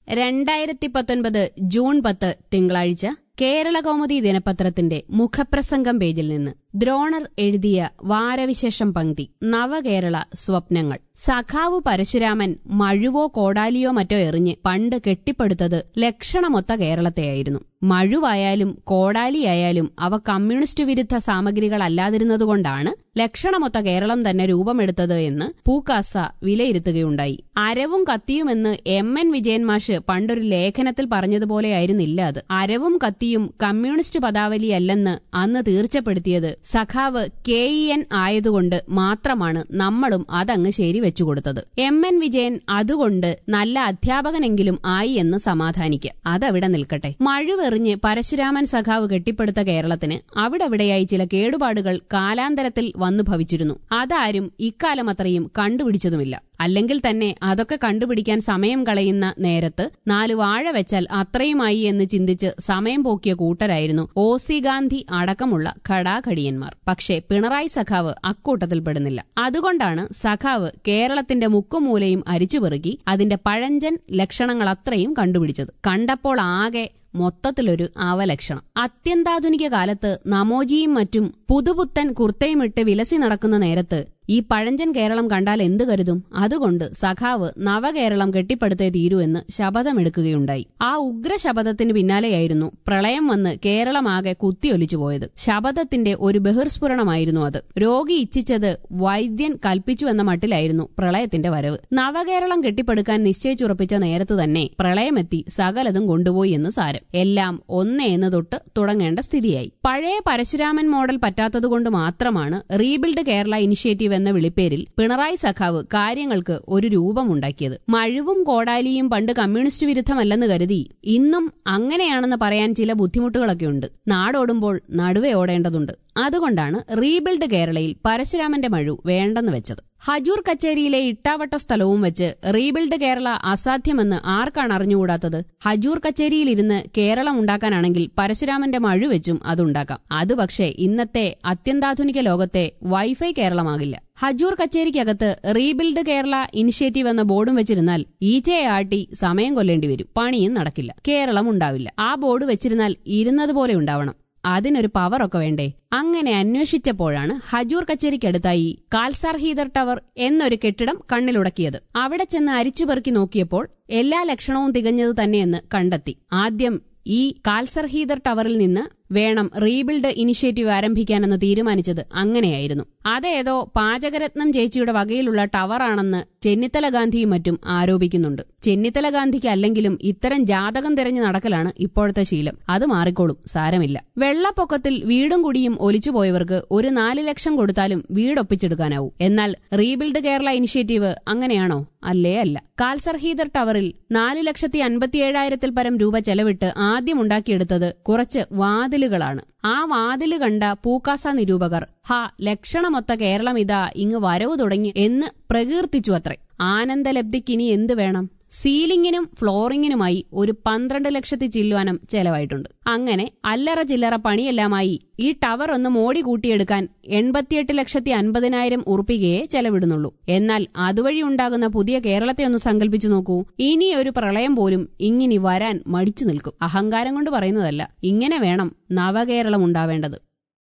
രണ്ടായിരത്തി പത്തൊൻപത് ജൂൺ പത്ത് തിങ്കളാഴ്ച കേരള കൗമുദി ദിനപത്രത്തിന്റെ മുഖപ്രസംഗം പേജിൽ നിന്ന് ദ്രോണർ എഴുതിയ വാരവിശേഷം പങ്ക്തി നവകേരള സ്വപ്നങ്ങൾ സഖാവ് പരശുരാമൻ മഴുവോ കോടാലിയോ മറ്റോ എറിഞ്ഞ് പണ്ട് കെട്ടിപ്പടുത്തത് ലക്ഷണമൊത്ത കേരളത്തെയായിരുന്നു മഴുവായാലും കോടാലിയായാലും അവ കമ്മ്യൂണിസ്റ്റ് വിരുദ്ധ സാമഗ്രികളല്ലാതിരുന്നതുകൊണ്ടാണ് ലക്ഷണമൊത്ത കേരളം തന്നെ രൂപമെടുത്തത് എന്ന് പൂക്കാസ വിലയിരുത്തുകയുണ്ടായി അരവും കത്തിയുമെന്ന് എം എൻ വിജയൻ മാഷ് പണ്ടൊരു ലേഖനത്തിൽ പറഞ്ഞതുപോലെയായിരുന്നില്ല അത് അരവും കത്തിയും കമ്മ്യൂണിസ്റ്റ് പദാവലിയല്ലെന്ന് അന്ന് തീർച്ചപ്പെടുത്തിയത് സഖാവ് കെ ഇ എൻ ആയതുകൊണ്ട് മാത്രമാണ് നമ്മളും അതങ്ങ് ശരിവെച്ചുകൊടുത്തത് എം എൻ വിജയൻ അതുകൊണ്ട് നല്ല അധ്യാപകനെങ്കിലും ആയി എന്ന് സമാധാനിക്കുക അതവിടെ നിൽക്കട്ടെ മഴുവെറിഞ്ഞ് പരശുരാമൻ സഖാവ് കെട്ടിപ്പടുത്ത കേരളത്തിന് അവിടെവിടെയായി ചില കേടുപാടുകൾ കാലാന്തരത്തിൽ വന്നു ഭവിച്ചിരുന്നു അതാരും ഇക്കാലം അത്രയും കണ്ടുപിടിച്ചതുമില്ല അല്ലെങ്കിൽ തന്നെ അതൊക്കെ കണ്ടുപിടിക്കാൻ സമയം കളയുന്ന നേരത്ത് നാല് വാഴ വെച്ചാൽ അത്രയുമായി എന്ന് ചിന്തിച്ച് സമയം പോക്കിയ കൂട്ടരായിരുന്നു ഒ സി ഗാന്ധി അടക്കമുള്ള ഘടാഘടിയന്മാർ പക്ഷേ പിണറായി സഖാവ് അക്കൂട്ടത്തിൽപ്പെടുന്നില്ല അതുകൊണ്ടാണ് സഖാവ് കേരളത്തിന്റെ മുക്കുമൂലയും അരിച്ചുപെറുക്കി അതിന്റെ പഴഞ്ചൻ ലക്ഷണങ്ങൾ അത്രയും കണ്ടുപിടിച്ചത് കണ്ടപ്പോൾ ആകെ മൊത്തത്തിലൊരു അവലക്ഷണം അത്യന്താധുനിക കാലത്ത് നമോജിയും മറ്റും പുതുപുത്തൻ കുർത്തയുമിട്ട് വിലസി നടക്കുന്ന നേരത്ത് ഈ പഴഞ്ചൻ കേരളം കണ്ടാൽ എന്തു കരുതും അതുകൊണ്ട് സഖാവ് നവകേരളം കെട്ടിപ്പടുത്തേ തീരൂ എന്ന് ശപഥമെടുക്കുകയുണ്ടായി ആ ഉഗ്ര ശപഥത്തിന് പിന്നാലെയായിരുന്നു പ്രളയം വന്ന് കേരളമാകെ കുത്തിയൊലിച്ചു പോയത് ശപഥത്തിന്റെ ഒരു ബഹിർസ്ഫുരണമായിരുന്നു അത് രോഗി ഇച്ഛിച്ചത് വൈദ്യൻ കൽപ്പിച്ചു എന്ന മട്ടിലായിരുന്നു പ്രളയത്തിന്റെ വരവ് നവകേരളം കെട്ടിപ്പടുക്കാൻ നിശ്ചയിച്ചുറപ്പിച്ച നേരത്തു തന്നെ പ്രളയമെത്തി സകലതും കൊണ്ടുപോയി എന്ന് സാരം എല്ലാം ഒന്നേ എന്ന് തൊട്ട് തുടങ്ങേണ്ട സ്ഥിതിയായി പഴയ പരശുരാമൻ മോഡൽ പറ്റാത്തതുകൊണ്ട് മാത്രമാണ് റീബിൽഡ് കേരള ഇനിഷ്യേറ്റീവ് എന്ന വിളിപ്പേരിൽ പിണറായി സഖാവ് കാര്യങ്ങൾക്ക് ഒരു രൂപമുണ്ടാക്കിയത് മഴുവും കോടാലിയും പണ്ട് കമ്മ്യൂണിസ്റ്റ് വിരുദ്ധമല്ലെന്ന് കരുതി ഇന്നും അങ്ങനെയാണെന്ന് പറയാൻ ചില ബുദ്ധിമുട്ടുകളൊക്കെയുണ്ട് നാടോടുമ്പോൾ നടുവേ ഓടേണ്ടതുണ്ട് അതുകൊണ്ടാണ് റീബിൽഡ് കേരളയിൽ പരശുരാമന്റെ മഴു വേണ്ടെന്ന് വെച്ചത് ഹജൂർ കച്ചേരിയിലെ ഇട്ടാവട്ട സ്ഥലവും വെച്ച് റീബിൽഡ് കേരള അസാധ്യമെന്ന് ആർക്കാണ് അറിഞ്ഞുകൂടാത്തത് ഹജൂർ കച്ചേരിയിലിരുന്ന് കേരളം ഉണ്ടാക്കാനാണെങ്കിൽ പരശുരാമന്റെ മഴു വെച്ചും അതുണ്ടാക്കാം അത് പക്ഷേ ഇന്നത്തെ അത്യന്താധുനിക ലോകത്തെ വൈഫൈ കേരളമാകില്ല ഹജൂർ കച്ചേരിക്കകത്ത് റീബിൽഡ് കേരള ഇനിഷ്യേറ്റീവ് എന്ന ബോർഡും വെച്ചിരുന്നാൽ ഈച്ചയെ ആട്ടി സമയം കൊല്ലേണ്ടി വരും പണിയും നടക്കില്ല കേരളം ഉണ്ടാവില്ല ആ ബോർഡ് വെച്ചിരുന്നാൽ ഇരുന്നതുപോലെ ഉണ്ടാവണം അതിനൊരു പവറൊക്കെ വേണ്ടേ അങ്ങനെ അന്വേഷിച്ചപ്പോഴാണ് ഹജൂർ കച്ചേരിക്കടുത്തായി കാൽസാർ ഹീദർ ടവർ എന്നൊരു കെട്ടിടം കണ്ണിലുടക്കിയത് അവിടെ ചെന്ന് അരിച്ചുപെറുക്കി നോക്കിയപ്പോൾ എല്ലാ ലക്ഷണവും തികഞ്ഞത് തന്നെയെന്ന് കണ്ടെത്തി ആദ്യം ഈ കാൽസർ ഹീദർ ടവറിൽ നിന്ന് വേണം റീബിൽഡ് ഇനിഷ്യേറ്റീവ് ആരംഭിക്കാനെന്ന് തീരുമാനിച്ചത് അങ്ങനെയായിരുന്നു അതേതോ പാചകരത്നം ചേച്ചിയുടെ വകയിലുള്ള ടവറാണെന്ന് ചെന്നിത്തല ഗാന്ധിയും മറ്റും ആരോപിക്കുന്നുണ്ട് ചെന്നിത്തല ഗാന്ധിക്ക് അല്ലെങ്കിലും ഇത്തരം ജാതകം തിരഞ്ഞു നടക്കലാണ് ഇപ്പോഴത്തെ ശീലം അത് മാറിക്കോളും സാരമില്ല വെള്ളപ്പൊക്കത്തിൽ വീടും കുടിയും ഒലിച്ചുപോയവർക്ക് ഒരു നാല് ലക്ഷം കൊടുത്താലും വീടൊപ്പിച്ചെടുക്കാനാവും എന്നാൽ റീബിൽഡ് കേരള ഇനിഷ്യേറ്റീവ് അങ്ങനെയാണോ അല്ലേ അല്ല കാൽസർ ഹീദർ ടവറിൽ നാലു ലക്ഷത്തി അൻപത്തിയേഴായിരത്തിൽ പരം രൂപ ചെലവിട്ട് ആദ്യം ഉണ്ടാക്കിയെടുത്തത് കുറച്ച് വാതിലുകളാണ് ആ വാതില് കണ്ട പൂക്കാസ നിരൂപകർ ഹാ ലക്ഷണമൊത്ത കേരളം ഇതാ ഇങ്ങ് വരവ് തുടങ്ങി എന്ന് പ്രകീർത്തിച്ചു അത്രേ ആനന്ദലബ്ധിക്കിനി എന്ത് വേണം സീലിംഗിനും ഫ്ലോറിംഗിനുമായി ഒരു പന്ത്രണ്ട് ലക്ഷത്തി ചില്ലുവാനം ചെലവായിട്ടുണ്ട് അങ്ങനെ അല്ലറ ചില്ലറ പണിയെല്ലാമായി ഈ ടവർ ഒന്ന് മോടി കൂട്ടിയെടുക്കാൻ എൺപത്തിയെട്ട് ലക്ഷത്തി അൻപതിനായിരം ഉറുപ്പികയെ ചെലവിടുന്നുള്ളൂ എന്നാൽ അതുവഴി ഉണ്ടാകുന്ന പുതിയ കേരളത്തെ ഒന്ന് സങ്കല്പിച്ചു നോക്കൂ ഇനി ഒരു പ്രളയം പോലും ഇങ്ങിനി വരാൻ മടിച്ചു നിൽക്കും അഹങ്കാരം കൊണ്ട് പറയുന്നതല്ല ഇങ്ങനെ വേണം നവകേരളം ഉണ്ടാവേണ്ടത്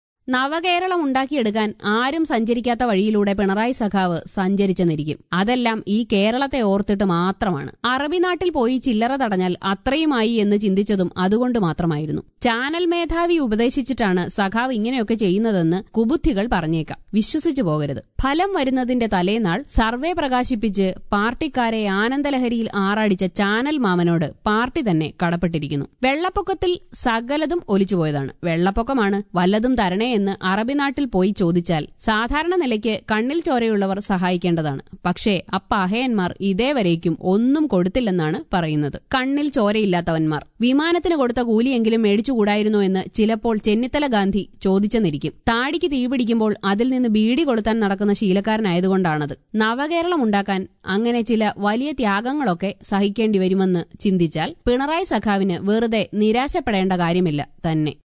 നവകേരളം ഉണ്ടാക്കിയെടുക്കാൻ ആരും സഞ്ചരിക്കാത്ത വഴിയിലൂടെ പിണറായി സഖാവ് സഞ്ചരിച്ചെന്നിരിക്കും അതെല്ലാം ഈ കേരളത്തെ ഓർത്തിട്ട് മാത്രമാണ് അറബി നാട്ടിൽ പോയി ചില്ലറ തടഞ്ഞാൽ അത്രയുമായി എന്ന് ചിന്തിച്ചതും അതുകൊണ്ട് മാത്രമായിരുന്നു ചാനൽ മേധാവി ഉപദേശിച്ചിട്ടാണ് സഖാവ് ഇങ്ങനെയൊക്കെ ചെയ്യുന്നതെന്ന് കുബുദ്ധികൾ പറഞ്ഞേക്കാം വിശ്വസിച്ചു പോകരുത് ഫലം വരുന്നതിന്റെ തലേനാൾ സർവേ പ്രകാശിപ്പിച്ച് പാർട്ടിക്കാരെ ആനന്ദലഹരിയിൽ ആറാടിച്ച ചാനൽ മാമനോട് പാർട്ടി തന്നെ കടപ്പെട്ടിരിക്കുന്നു വെള്ളപ്പൊക്കത്തിൽ സകലതും ഒലിച്ചുപോയതാണ് വെള്ളപ്പൊക്കമാണ് വല്ലതും തരണേ എന്ന് അറബി നാട്ടിൽ പോയി ചോദിച്ചാൽ സാധാരണ നിലയ്ക്ക് കണ്ണിൽ ചോരയുള്ളവർ സഹായിക്കേണ്ടതാണ് പക്ഷേ അപ്പാഹയന്മാർ ഇതേവരേക്കും ഒന്നും കൊടുത്തില്ലെന്നാണ് പറയുന്നത് കണ്ണിൽ ചോരയില്ലാത്തവന്മാർ വിമാനത്തിന് കൊടുത്ത കൂലിയെങ്കിലും മേടിച്ചുകൂടായിരുന്നോ എന്ന് ചിലപ്പോൾ ചെന്നിത്തല ഗാന്ധി ചോദിച്ചെന്നിരിക്കും താടിക്ക് തീപിടിക്കുമ്പോൾ അതിൽ നിന്ന് ബീഡി കൊളുത്താൻ നടക്കുന്ന ശീലക്കാരനായതുകൊണ്ടാണത് നവകേരളം ഉണ്ടാക്കാൻ അങ്ങനെ ചില വലിയ ത്യാഗങ്ങളൊക്കെ സഹിക്കേണ്ടി വരുമെന്ന് ചിന്തിച്ചാൽ പിണറായി സഖാവിന് വെറുതെ നിരാശപ്പെടേണ്ട കാര്യമില്ല തന്നെ